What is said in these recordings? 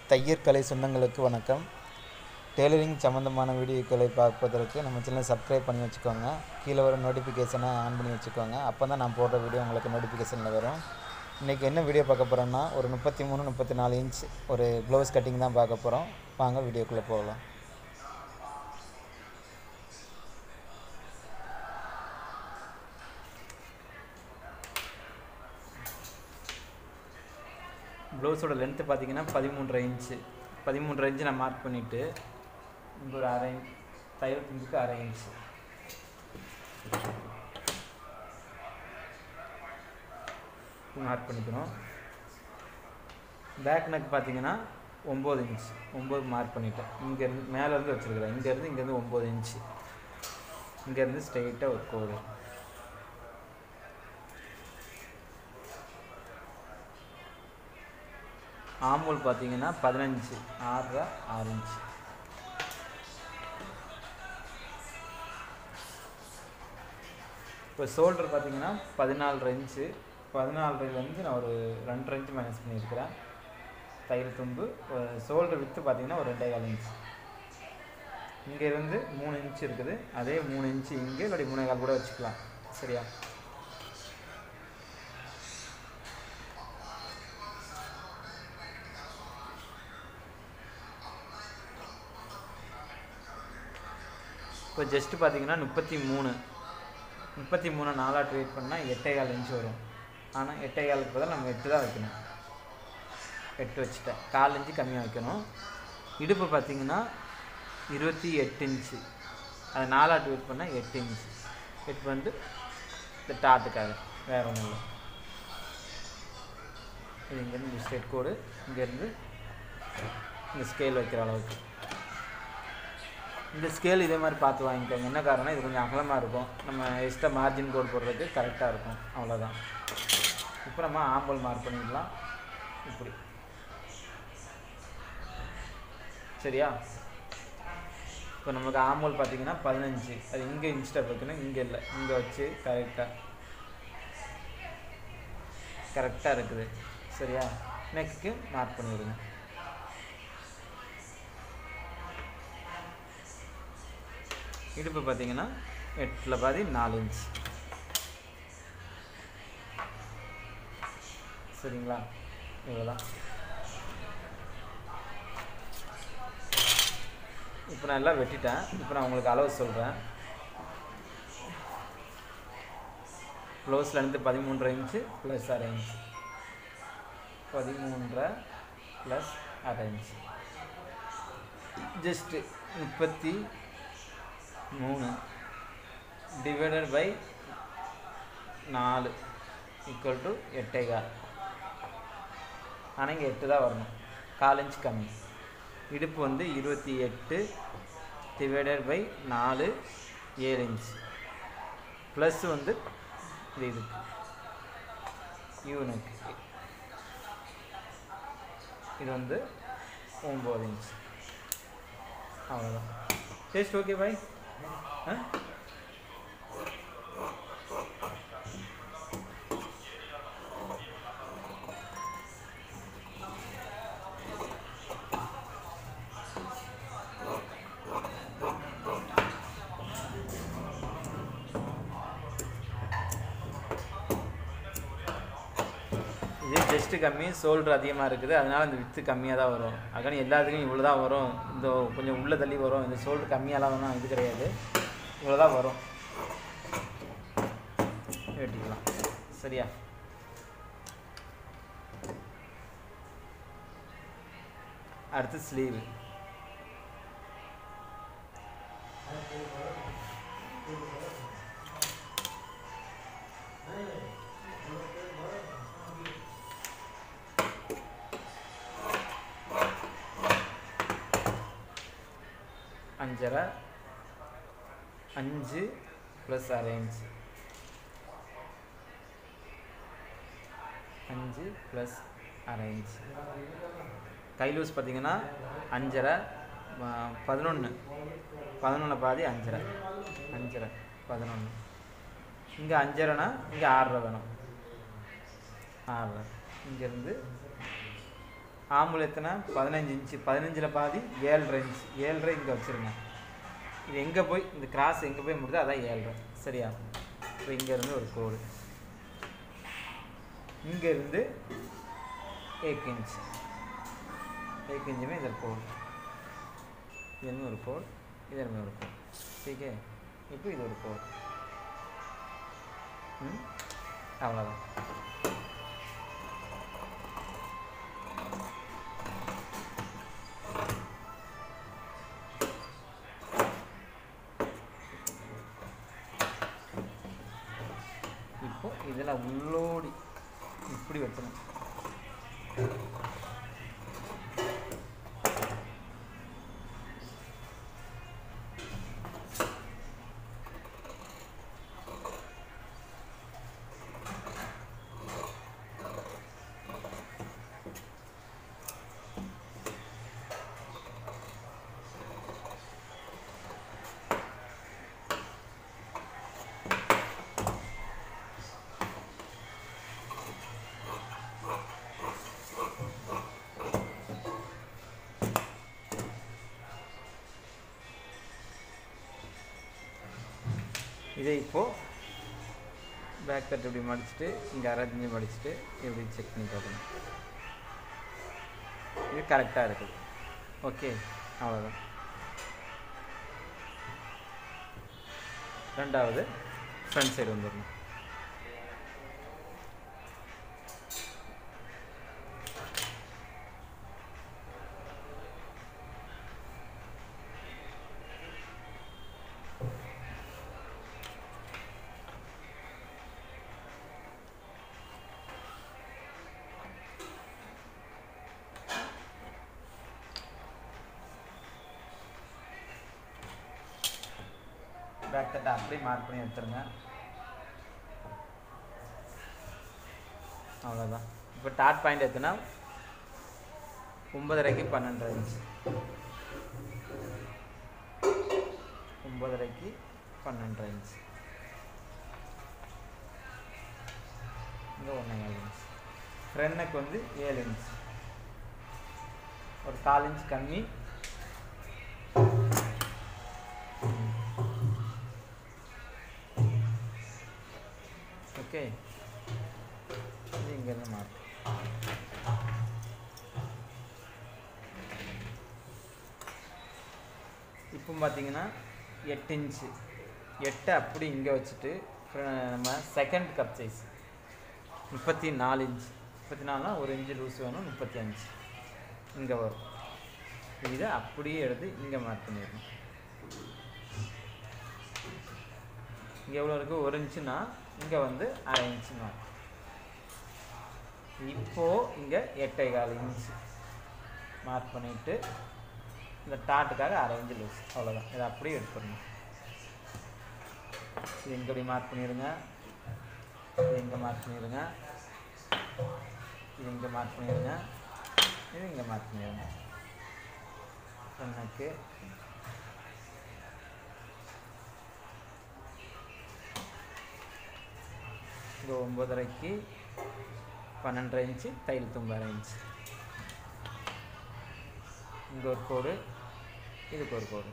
தையர் கலை சொந்தங்களுக்கு வணக்கம் டெய்லரிங் சம்மந்தமான வீடியோக்களை பார்ப்பதற்கு நம்ம சேனலை சப்ஸ்கிரைப் பண்ணி வச்சுக்கோங்க கீழே வர நோட்டிஃபிகேஷனை ஆன் பண்ணி வச்சுக்கோங்க அப்போ தான் நான் போடுற வீடியோ உங்களுக்கு நோட்டிஃபிகேஷனில் வரும் இன்றைக்கி என்ன வீடியோ பார்க்க போகிறோன்னா ஒரு முப்பத்தி மூணு முப்பத்தி நாலு இன்ச் ஒரு க்ளவுஸ் கட்டிங் தான் பார்க்க போகிறோம் வாங்க வீடியோக்குள்ளே போகலாம் ப்ளவுஸோட லென்த்து பார்த்தீங்கன்னா பதிமூன்றரை இன்ச்சு பதிமூன்றரை இன்ச்சு நான் மார்க் பண்ணிவிட்டு இங்கே ஒரு அரை இன்ச் தையல் துண்டுக்கு அரை இன்ச்சு மார்க் பண்ணிக்கணும் பேக் நெக் பார்த்தீங்கன்னா ஒம்பது இன்ச் ஒம்பது மார்க் பண்ணிட்டேன் இங்கேருந்து மேலேருந்து வச்சுருக்கிறேன் இங்கேருந்து இங்கேருந்து ஒம்பது இன்ச்சு இங்கேருந்து ஸ்ட்ரெயிட்டாக ஒரு கோடு ஆமூல் பார்த்தீங்கன்னா பதினஞ்சு ஆறரை ஆறு இன்ச்சு இப்போ ஷோல்டர் பார்த்தீங்கன்னா பதினாலரை இன்ச்சு பதினாலரைலேருந்து நான் ஒரு ரெண்டரை இன்ச்சு மைனஸ் பண்ணியிருக்கிறேன் தையல் தும்பு ஷோல்டர் வித்து பார்த்தீங்கன்னா ஒரு ரெண்டே கால் இன்ச்சு இங்கேருந்து மூணு இன்ச்சு இருக்குது அதே மூணு இன்ச்சு இங்கே இல்லாட்டி மூணே கால் கூட வச்சுக்கலாம் சரியா இப்போ ஜஸ்ட்டு பார்த்தீங்கன்னா முப்பத்தி மூணு முப்பத்தி மூணு நாலாக ட்ரீட் பண்ணால் எட்டே கால் இன்ச்சு வரும் ஆனால் எட்டே காலுக்கு பதில் நம்ம எட்டு தான் வைக்கணும் எட்டு வச்சுட்டேன் கால் இன்ச்சு கம்மியாக வைக்கணும் இடுப்பு பார்த்தீங்கன்னா இருபத்தி எட்டு இன்ச்சு அது நாலாக ட்ரீட் பண்ணால் எட்டு இன்ச்சு எட்டு வந்து இந்த டாட்டுக்காக வேறு ஒன்றும் இல்லை இது இங்கேருந்து ஸ்ட்ரெட் கோடு இங்கேருந்து இந்த ஸ்கேல் வைக்கிற அளவுக்கு இந்த ஸ்கேல் இதே மாதிரி பார்த்து வாங்கிக்கோங்க என்ன காரணம் இது கொஞ்சம் அகலமாக இருக்கும் நம்ம எக்ஸ்ட்ரா மார்ஜின் கோட் போடுறதுக்கு கரெக்டாக இருக்கும் அவ்வளோதான் இப்போ நம்ம ஆம்பல் மார்க் பண்ணிடலாம் இப்படி சரியா இப்போ நமக்கு ஆம்பல் பார்த்தீங்கன்னா பதினஞ்சு அது இங்கே இன்ஸ்டெப் வைக்கணும் இங்கே இல்லை இங்கே வச்சு கரெக்டாக கரெக்டாக இருக்குது சரியா நெக்குக்கு மார்க் பண்ணிடுங்க இடுப்பு பார்த்தீங்கன்னா எட்டில் பாதி நாலு இன்ச் சரிங்களா இவ்வளோதான் இப்போ நான் எல்லாம் வெட்டிட்டேன் இப்போ நான் உங்களுக்கு அளவு சொல்கிறேன் ப்ளவுஸ்லேருந்து பதிமூன்றரை இன்ச்சு ப்ளஸ் அரை இன்ச் பதிமூன்றரை ப்ளஸ் அரை இன்ச் ஜஸ்ட்டு முப்பத்தி மூணு டிவைடட் பை நாலு ஈக்குவல் டு எட்டே கால் ஆனால் இங்கே எட்டு தான் வரணும் கால் இன்ச் கம்மி இடுப்பு வந்து இருபத்தி எட்டு டிவைடட் பை நாலு ஏழு இன்ச் ப்ளஸ் வந்து இது இதுக்கு யூனுக்கு இது வந்து ஒம்பது இன்ச் அவ்வளோதான் டேஸ்ட் ஓகே பாய் ஆ இது ஜஸ்ட்டு கம்மி ஷோல்டர் அதிகமாக இருக்குது அதனால் இந்த வித்து கம்மியாக தான் வரும் அகனி எல்லாத்துக்கும் இவ்வளோ தான் வரும் இந்த கொஞ்சம் உள்ளே தள்ளி வரும் இந்த ஷோல்டர் கம்மியாலாம் வேணாம் இது கிடையாது இவ்வளோ தான் வரும் வெட்டிக்கலாம் சரியா அடுத்து ஸ்லீவ் அஞ்சரை அஞ்சு ப்ளஸ் அரை இன்ச் அஞ்சு ப்ளஸ் அரை இன்ச் கை லூஸ் பார்த்தீங்கன்னா அஞ்சரை பதினொன்று பதினொன்று பாதி அஞ்சரை அஞ்சரை பதினொன்று இங்கே அஞ்சரைனா இங்கே ஆறரை வேணும் ஆறரை இங்கேருந்து ஆம்புல் எத்தனை பதினஞ்சு இன்ச்சு பதினஞ்சில் பாதி ஏழரை இன்ச் ஏழரை இங்கே வச்சுருங்க இது எங்கே போய் இந்த கிராஸ் எங்கே போய் முடியுதோ அதான் ஏழரை சரியா இப்போ இங்கேருந்து ஒரு கோடு இங்கேருந்து एक इंच एक इंच में इधर कोड इधर में ஒரு கோட் इधर में ஒரு கோட் ठीक है இப்போ இது ஒரு கோட் ம் அவ்வளோதான் இப்போ இதில் உள்ளோடி இப்படி வெட்டணும் இதை இப்போது பேக் கட் இப்படி மடிச்சுட்டு இங்கே அரைஞ்சு மடிச்சுட்டு இப்படி செக் பண்ணி பார்க்கணும் இது கரெக்டாக இருக்குது ஓகே அவ்வளோதான் ரெண்டாவது ஃப்ரண்ட் சைடு வந்துடணும் பேக் தட்டை அப்படியே மார்க் பண்ணி எடுத்துருங்க அவ்வளோதான் இப்போ டாட் பாயிண்ட் எத்தனை ஒன்பதரைக்கு பன்னெண்டரை இன்ச் ஒன்பதரைக்கு பன்னெண்டரை இன்ச் இங்கே ஒன்று ஏழு இன்ச் ஃப்ரெண்ட்னுக்கு வந்து ஏழு இன்ச் ஒரு கால் இன்ச் கம்மி ஓகே இது இங்கேருந்து மாறும் இப்போ பார்த்தீங்கன்னா எட்டு இன்ச்சு எட்டை அப்படி இங்கே வச்சுட்டு அப்புறம் நம்ம செகண்ட் கப் சைஸ் முப்பத்தி நாலு இன்ச் முப்பத்தி நாலுனா ஒரு இன்ச்சு லூஸ் வேணும் முப்பத்தி அஞ்சு இங்கே வரும் இதை அப்படியே எடுத்து இங்கே மார்க் பண்ணிடணும் இங்கே எவ்வளோ இருக்குது ஒரு இன்ச்சுனா இங்கே வந்து அரை இன்ச்சு மார்க் இப்போது இங்கே எட்டை கால் இன்ச்சு மார்க் பண்ணிவிட்டு இந்த டாட்டுக்காக அரை இன்ச்சு லூஸ் அவ்வளோதான் இதை அப்படியே எடுத்துடணும் இது இங்கே இப்படி மார்க் பண்ணிடுங்க இது இங்கே மார்க் பண்ணிடுங்க இது இங்கே மார்க் பண்ணிடுங்க இது இங்கே மார்க் பண்ணிடுங்க எனக்கு இங்கே ஒம்பதரைக்கு பன்னெண்டரை இன்ச்சு தையல் தும்பரை இன்ச்சு இங்கே ஒரு கோடு இதுக்கு ஒரு கோடு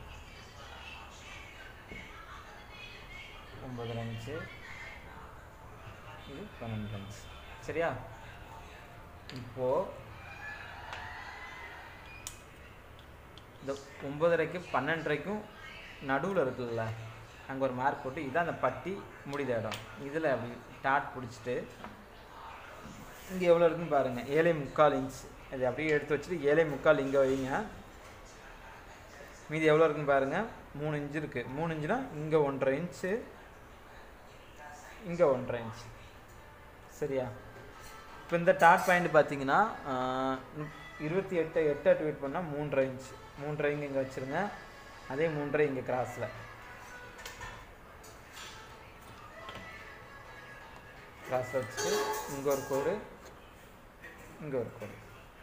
ஒம்பதரை இன்ச்சு இது பன்னெண்டு இன்ச்சு சரியா இப்போது இந்த ஒம்பதரைக்கு பன்னெண்டரைக்கும் நடுவில் இருக்குல்ல அங்கே ஒரு மார்க் போட்டு இதான் அந்த பட்டி முடித இடம் இதில் அப்படி டாட் பிடிச்சிட்டு இங்கே எவ்வளோ இருக்குன்னு பாருங்கள் ஏழை முக்கால் இன்ச் இது அப்படியே எடுத்து வச்சுட்டு ஏழை முக்கால் இங்கே வைங்க மீதி எவ்வளோ இருக்குன்னு பாருங்கள் மூணு இன்ச்சு இருக்குது மூணு இன்ச்சுனா இங்கே ஒன்றரை இன்ச்சு இங்கே ஒன்றரை இன்ச் சரியா இப்போ இந்த டாட் பாயிண்ட் பார்த்தீங்கன்னா ஆஹ், நுப்- இருபத்தி எட்டு எட்டு அட்டு வெயிட் பண்ணால் மூன்றரை இன்ச் மூன்றரை இங்கே இங்கே வச்சுருங்க அதே மூன்றரை இங்கே கிராஸில் கிராஸில் வச்சுட்டு இங்கே ஒரு கோடு இங்கே ஒரு கோடு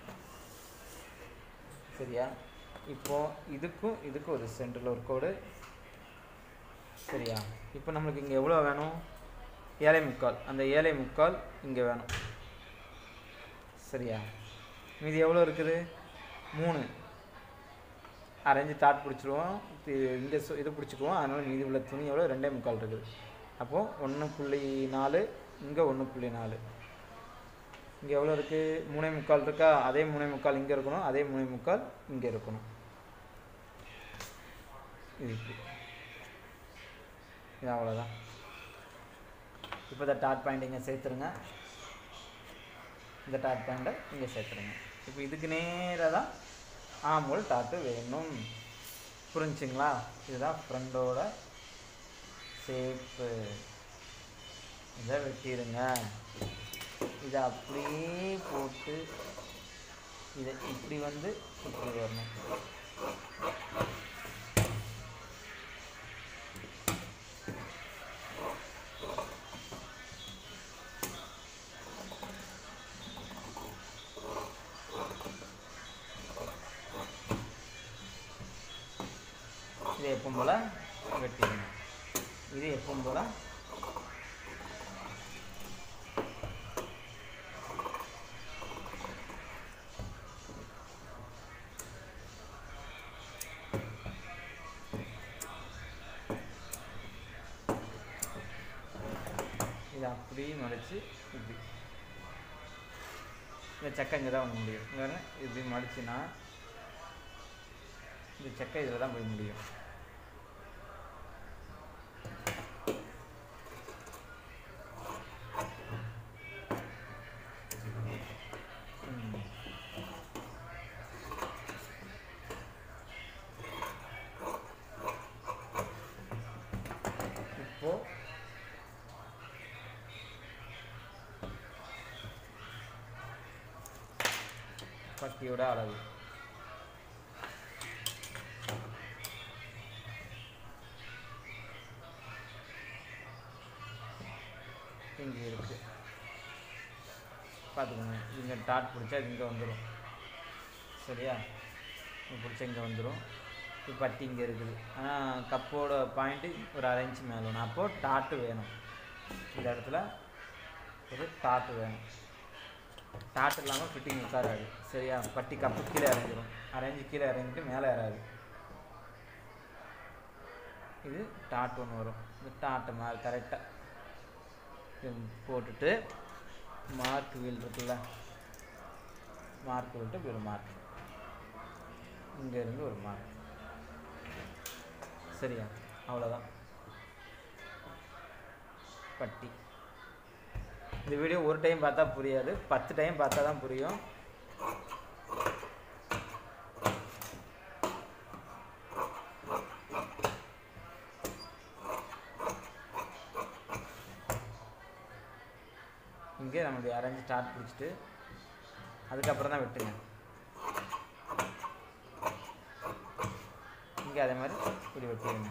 சரியா இப்போ இதுக்கும் இதுக்கும் ஒரு சென்டரில் ஒரு கோடு சரியா இப்போ நம்மளுக்கு இங்கே எவ்வளோ வேணும் ஏழை முக்கால் அந்த ஏழை முக்கால் இங்கே வேணும் சரியா மீதி எவ்வளோ இருக்குது மூணு அரைஞ்சு டாட் பிடிச்சிருவோம் இது- இந்த சு- இது பிடிச்சிக்குவோம் அதனால் மீதி உள்ள துணி எவ்வளோ ரெண்டே முக்கால் இருக்குது அப்போது ஒன்று புள்ளி நாலு இங்கே ஒன்று புள்ளி நாலு இங்கே எவ்வளோ இருக்குது மூணே முக்கால் இருக்கா அதே மூணே முக்கால் இங்கே இருக்கணும் அதே மூணே முக்கால் இங்கே இருக்கணும் இது இப்படி இது அவ்வளோதான் இப்போ இந்த டாட் பாயிண்ட் இங்கே சேர்த்துருங்க இந்த டாட் பாயிண்ட்டை இங்கே சேர்த்துருங்க இப்போ இதுக்கு நேராக தான் ஆம்பூல் டாட்டு வேணும் புரிஞ்சுங்களா இதுதான் ஃப்ரெண்டோட ஷேப்பு இதை வெட்டிடுங்க இதை அப்படியே போட்டு இதை இப்படி வந்து இப்படி வரணும் இது எப்பவும் போல் வெட்டிடணும் இது எப்பவும் போல் இதை அப்படியே மடித்து இப்படி இந்த சக்கை இங்கே தான் வந்து முடியும் இங்கே இப்படி மடிச்சுன்னா இந்த சக்கை இதில் தான் போய் முடியும் ம். இப்போ பட்டியோட அளவு இங்கே இருக்கு பார்த்துக்கோங்க இங்கே டாட் பிடிச்சா இது இங்கே வந்துடும் சரியா இது பிடிச்சா இங்கே வந்துடும் இப்போ பட்டி இங்கே இருக்குது ஆனால் கப்போட பாயிண்ட்டு ஒரு அரை இன்ச்சு மேலே வேணும் அப்போது டாட்டு வேணும் இந்த இடத்துல ஒரு டாட்டு வேணும் டாட் இல்லாமல் ஃபிட்டிங் உட்காராது சரியா பட்டி கப்பு கீழே இறங்கிடும் அரைஞ்சு கீழே இறங்கிட்டு மேலே ஏறாது இது டாட் ஒன்று வரும் இந்த டாட்டை மாதிரி கரெக்டாக போட்டுட்டு மார்க் வீல் இருக்குல்ல மார்க் விட்டு இப்படி ஒரு மார்க் இங்கேருந்து ஒரு மார்க் சரியா அவ்வளோதான் பட்டி இந்த வீடியோ ஒரு டைம் பார்த்தா புரியாது பத்து டைம் பார்த்தா தான் புரியும் இங்கே நம்ம இப்படி அரைஞ்சு ஸ்டார்ட் பிடிச்சிட்டு அதுக்கப்புறம் தான் வெட்டுங்க இங்கே அதே மாதிரி இப்படி வெட்டிடுங்க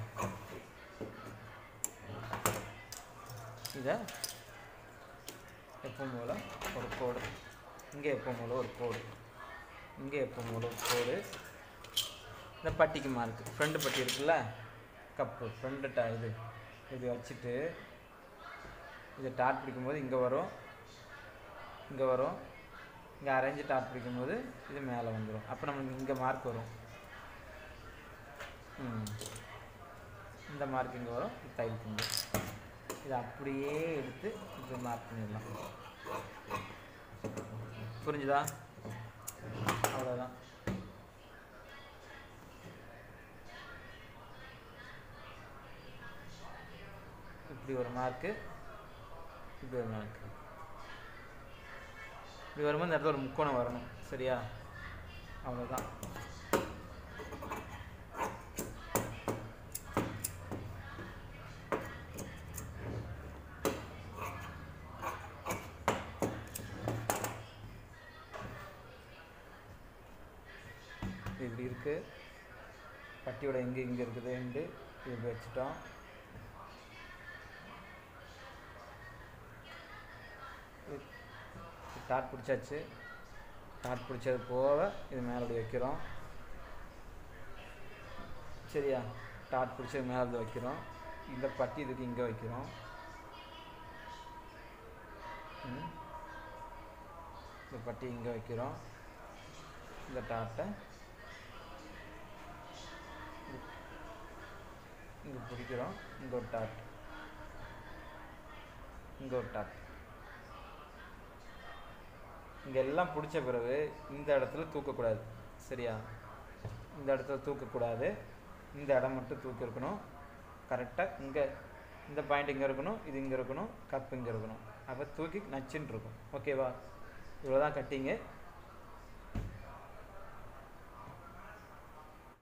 இதை எப்பவும் போல் ஒரு கோடு இங்கே எப்பவும் போல் ஒரு கோடு இங்கே எப்பவும் போல் ஒரு கோடு இந்த பட்டிக்கு மார்க்கு ஃப்ரண்ட் பட்டி இருக்குல்ல கப்பு ஃப்ரண்ட் டா இது இது வச்சுட்டு இதை டாட் பிடிக்கும்போது இங்கே வரும் இங்கே வரும் இங்கே அரைஞ்சு டாட் பிடிக்கும்போது இது மேலே வந்துடும் அப்போ நம்மளுக்கு இங்கே மார்க் வரும் ம். இந்த மார்க் இங்கே வரும் இது தையல் துண்டு இதை அப்படியே எடுத்து இப்படி மார்க் பண்ணிடலாம் புரிஞ்சுதா அவ்வளோதான் இப்படி ஒரு மார்க்கு இப்படி ஒரு மார்க்கு இப்படி வரும்போது இந்த இடத்துல ஒரு முக்கோணம் வரணும் சரியா அவ்வளோதான் இப்படி இருக்கு பட்டியோட எங்கே இங்கே இருக்குதுன்ட்டு இப்படி வச்சுட்டோம் டாட் பிடிச்சாச்சு டாட் பிடிச்சது போக இது மேலே இப்படி வைக்கிறோம் சரியா டாட் பிடிச்சது மேலே இப்படி வைக்கிறோம் இந்த பட்டி இதுக்கு இங்கே வைக்கிறோம் ம். இந்த பட்டி இங்கே வைக்கிறோம் இந்த டாட்டை இங்கே பிடிக்கிறோம் இங்கே ஒரு டாட் இங்கே ஒரு டாட் இங்கே எல்லாம் பிடிச்ச பிறகு இந்த இடத்துல தூக்கக்கூடாது சரியா இந்த இடத்துல தூக்கக்கூடாது இந்த இடம் மட்டும் தூக்கி இருக்கணும் கரெக்டாக இங்கே இந்த பாயிண்ட் இங்கே இருக்கணும் இது இங்கே இருக்கணும் கப் இங்கே இருக்கணும் அப்போ தூக்கி நச்சுன்னு இருக்கும் ஓகேவா இவ்வளோ தான் கட்டிங்கு